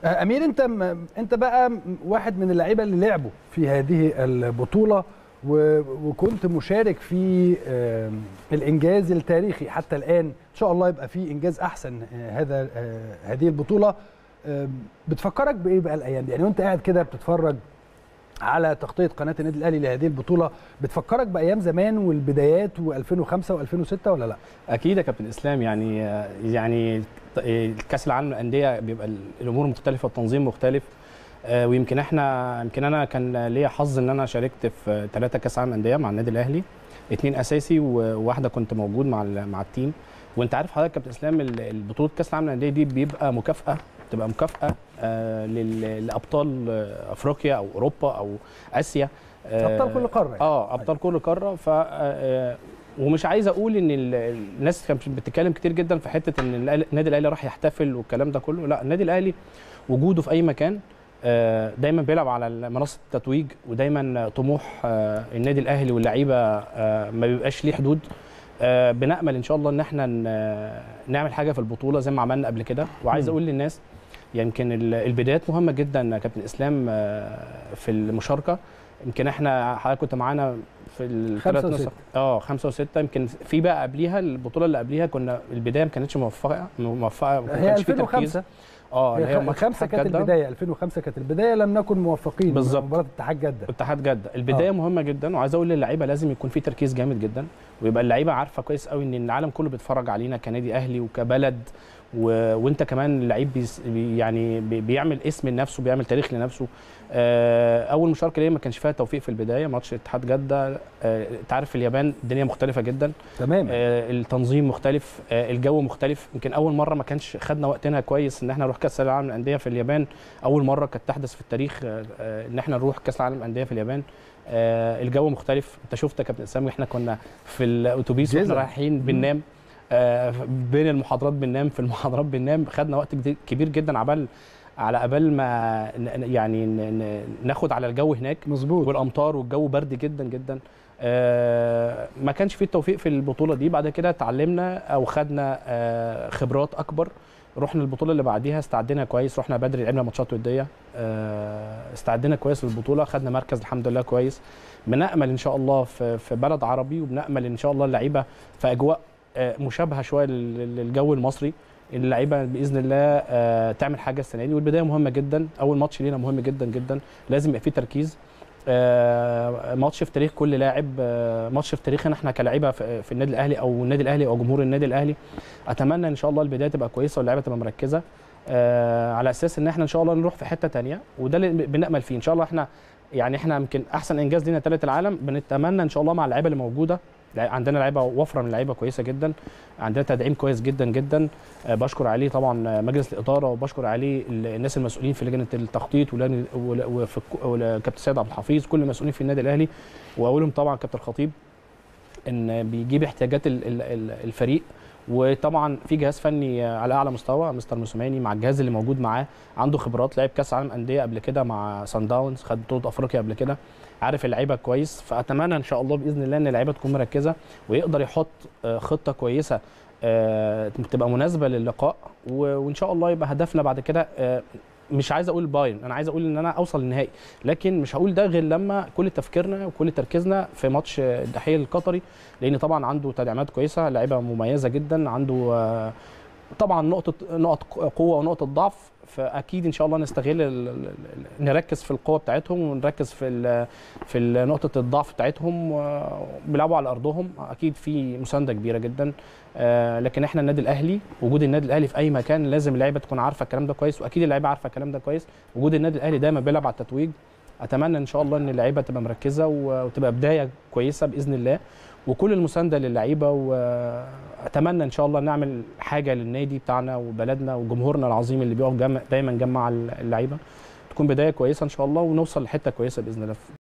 آه، امير انت م- انت بقى م- واحد من اللعيبه اللي لعبوا في هذه البطوله و- وكنت مشارك في آم، الانجاز التاريخي حتى الان ان شاء الله يبقى في انجاز احسن آه، هذا آه، هذه البطوله آم، بتفكرك بايه بقى الايام دي يعني وانت قاعد كده بتتفرج على تغطيه قناه النادي الاهلي لهذه البطوله بتفكرك بايام زمان والبدايات و2005 و2006 ولا لا اكيد يا كابتن اسلام يعني يعني كاس العالم للانديه بيبقى الامور مختلفه التنظيم مختلف آه، ويمكن احنا يمكن انا كان ليا حظ ان انا شاركت في ثلاثه كاس عالم انديه مع النادي الاهلي اثنين اساسي وواحده كنت موجود مع ال- مع التيم وانت عارف حضرتك يا كابتن اسلام ال- البطوله كاس العالم للانديه دي بيبقى مكافاه بتبقى مكافاه آه، لل- لابطال آه، افريقيا او اوروبا او اسيا آه، ابطال كل قاره يعني. اه ابطال كل قاره ف آه، ومش عايز اقول ان ال- الناس كانت بتتكلم كتير جدا في حته ان الأهلي- النادي الاهلي راح يحتفل والكلام ده كله لا النادي الاهلي وجوده في اي مكان آه، دايما بيلعب على منصه التتويج ودايما طموح آه، النادي الاهلي واللعيبه آه، ما بيبقاش ليه حدود آه، بنامل ان شاء الله ان احنا ن- نعمل حاجه في البطوله زي ما عملنا قبل كده وعايز مم. اقول للناس يمكن ال- البدايات مهمه جدا يا كابتن اسلام آه، في المشاركه يمكن احنا حضرتك كنت معانا في الثلاث خمسة نسخ وستة. اه خمسه وسته يمكن في بقى قبليها البطوله اللي قبليها كنا البدايه ما كانتش موفقه موفقه ما هي كانش في تركيز 2005 اه اللي هي ماتش خمسة اتحاد كانت جدة. البدايه 2005 كانت البدايه لم نكن موفقين بالظبط. مباراه اتحاد جده اتحاد جده البدايه آه. آه. مهمه جدا وعايز اقول للعيبه لازم يكون في تركيز جامد جدا ويبقى اللعيبه عارفه كويس قوي ان العالم كله بيتفرج علينا كنادي اهلي وكبلد و... وانت كمان اللعيب بيس... بي- يعني بي... بيعمل اسم لنفسه بيعمل تاريخ لنفسه آه، اول مشاركه ليا ما كانش فيها توفيق في البدايه ماتش اتحاد جده آه، انت عارف في اليابان الدنيا مختلفه جدا تمام آه، التنظيم مختلف آه، الجو مختلف يمكن اول مره ما كانش خدنا وقتنا كويس ان احنا نروح كاس العالم للانديه في اليابان اول مره كانت تحدث في التاريخ آه، آه، ان احنا نروح كاس العالم للانديه في اليابان آه، الجو مختلف انت شفت يا كابتن اسامه احنا كنا في الاتوبيس واحنا جزع. رايحين بننام آه، بين المحاضرات بننام في المحاضرات بننام خدنا وقت جدي- كبير جدا عبال على قبل ما ن- ن- يعني ن- ن- ناخد على الجو هناك مظبوط والامطار والجو برد جدا جدا آه، ما كانش فيه التوفيق في البطوله دي بعد كده اتعلمنا او خدنا آه، خبرات اكبر رحنا البطوله اللي بعديها استعدينا كويس رحنا بدري لعبنا ماتشات وديه آه، استعدينا كويس للبطوله خدنا مركز الحمد لله كويس بنامل ان شاء الله في في بلد عربي وبنامل ان شاء الله اللعيبه في اجواء آه، مشابهه شويه لل- للجو المصري اللعيبه باذن الله آه، تعمل حاجه السنه دي والبدايه مهمه جدا اول ماتش لينا مهم جدا جدا لازم يبقى فيه تركيز آه، ماتش في تاريخ كل لاعب آه، ماتش في تاريخنا احنا كلاعيبه في في النادي الاهلي او النادي الاهلي او جمهور النادي الاهلي اتمنى ان شاء الله البدايه تبقى كويسه واللعيبه تبقى مركزه آه، على اساس ان احنا ان شاء الله نروح في حته تانية وده اللي بنامل فيه ان شاء الله احنا يعني احنا يمكن احسن انجاز لينا ثالث العالم بنتمنى ان شاء الله مع اللعيبه اللي موجوده عندنا لعيبه وفره من اللعيبه كويسه جدا عندنا تدعيم كويس جدا جدا آه، بشكر عليه طبعا مجلس الاداره وبشكر عليه الناس المسؤولين في لجنه التخطيط ولجنه ول- وفي الك- وكابتن سيد عبد الحفيظ كل المسؤولين في النادي الاهلي واولهم طبعا كابتن الخطيب ان بيجيب احتياجات ال- ال- ال- الفريق وطبعا في جهاز فني على اعلى مستوى مستر موسوماني مع الجهاز اللي موجود معاه عنده خبرات لعب كاس عالم انديه قبل كده مع سان داونز خد بطوله افريقيا قبل كده عارف اللعيبه كويس فاتمنى ان شاء الله باذن الله ان اللعيبه تكون مركزه ويقدر يحط آه، خطه كويسه آه، تبقى مناسبه للقاء و- وان شاء الله يبقى هدفنا بعد كده آه، مش عايز اقول باين انا عايز اقول ان انا اوصل للنهائي لكن مش هقول ده غير لما كل تفكيرنا وكل تركيزنا في ماتش الدحيل القطري لان طبعا عنده تدعيمات كويسه لعيبه مميزه جدا عنده آه، طبعا نقطه نقط قوه ونقطه ضعف فاكيد ان شاء الله نستغل ال- ال- ال- نركز في القوه بتاعتهم ونركز في ال- في ال- نقطه الضعف بتاعتهم و- بيلعبوا على ارضهم اكيد في مسانده كبيره جدا آه، لكن احنا النادي الاهلي وجود النادي الاهلي في اي مكان لازم اللعيبه تكون عارفه الكلام ده كويس واكيد اللعيبه عارفه الكلام ده كويس وجود النادي الاهلي دايما بيلعب على التتويج اتمنى ان شاء الله ان اللعيبه تبقى مركزه و- وتبقى بدايه كويسه باذن الله وكل المسانده للعيبه واتمنى ان شاء الله نعمل حاجه للنادي بتاعنا وبلدنا وجمهورنا العظيم اللي بيقف جم- دايما جنب مع اللعيبه تكون بدايه كويسه ان شاء الله ونوصل لحته كويسه باذن الله